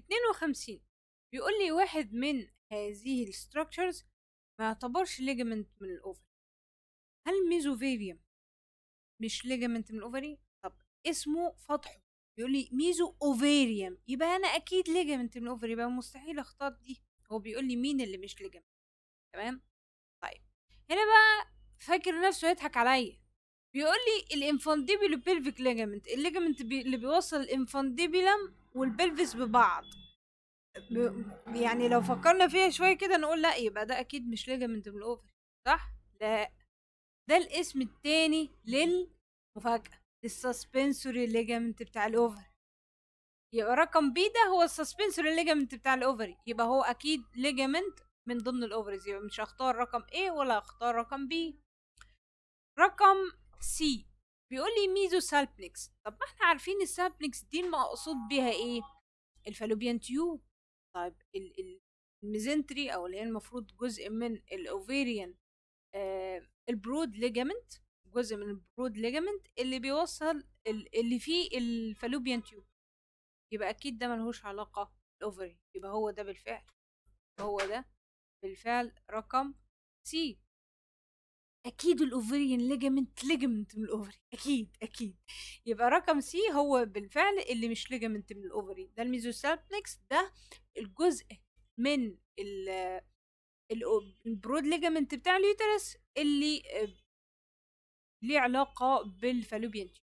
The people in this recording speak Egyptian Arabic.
52 بيقول لي واحد من هذه الستراكشرز ما يعتبرش ليجمنت من الاوفري هل ميزوفيريوم مش ليجمنت من الاوفري طب اسمه فتحه بيقول لي ميزو اوفيريوم يبقى انا اكيد ليجمنت من الاوفري يبقى مستحيل اختار دي هو بيقول لي مين اللي مش ليجمنت تمام طيب هنا بقى فاكر نفسه يضحك عليا بيقول لي الانفانديبل بيلفيك ليجمنت الليجمنت بي اللي بيوصل الانفانديبلم والبلفس ببعض ب... يعني لو فكرنا فيها شويه كده نقول لا يبقى ده اكيد مش ليجمنت من الاوفر صح لا ده الاسم التاني للمفاجاه السسبنسوري ليجمنت بتاع الاوفر يبقى رقم بي ده هو السسبنسوري ليجمنت بتاع الاوفري يبقى هو اكيد ليجمنت من ضمن الاوفرز يبقى مش هختار رقم A ولا هختار رقم B رقم C بيقول لي ميزو سالبنكس طب ما احنا عارفين السالبنكس دي المقصود بيها ايه الفالوبيان تيوب طيب ال- ال- الميزنتري او اللي هي المفروض جزء من الاوفيريان آه البرود ليجامنت جزء من البرود ليجامنت اللي بيوصل ال- اللي فيه الفالوبيان تيوب يبقى اكيد ده ملهوش علاقه بالاوفري يبقى هو ده بالفعل هو ده بالفعل رقم سي اكيد الاوفريان ليجامنت ليجامنت من الاوفري اكيد اكيد يبقى رقم سي هو بالفعل اللي مش ليجامنت من الاوفري ده الميزوسالبنكس ده الجزء من ال ال- البرود ليجامنت بتاع اليوترس اللي آه، ليه علاقة بالفالوبيان تيوب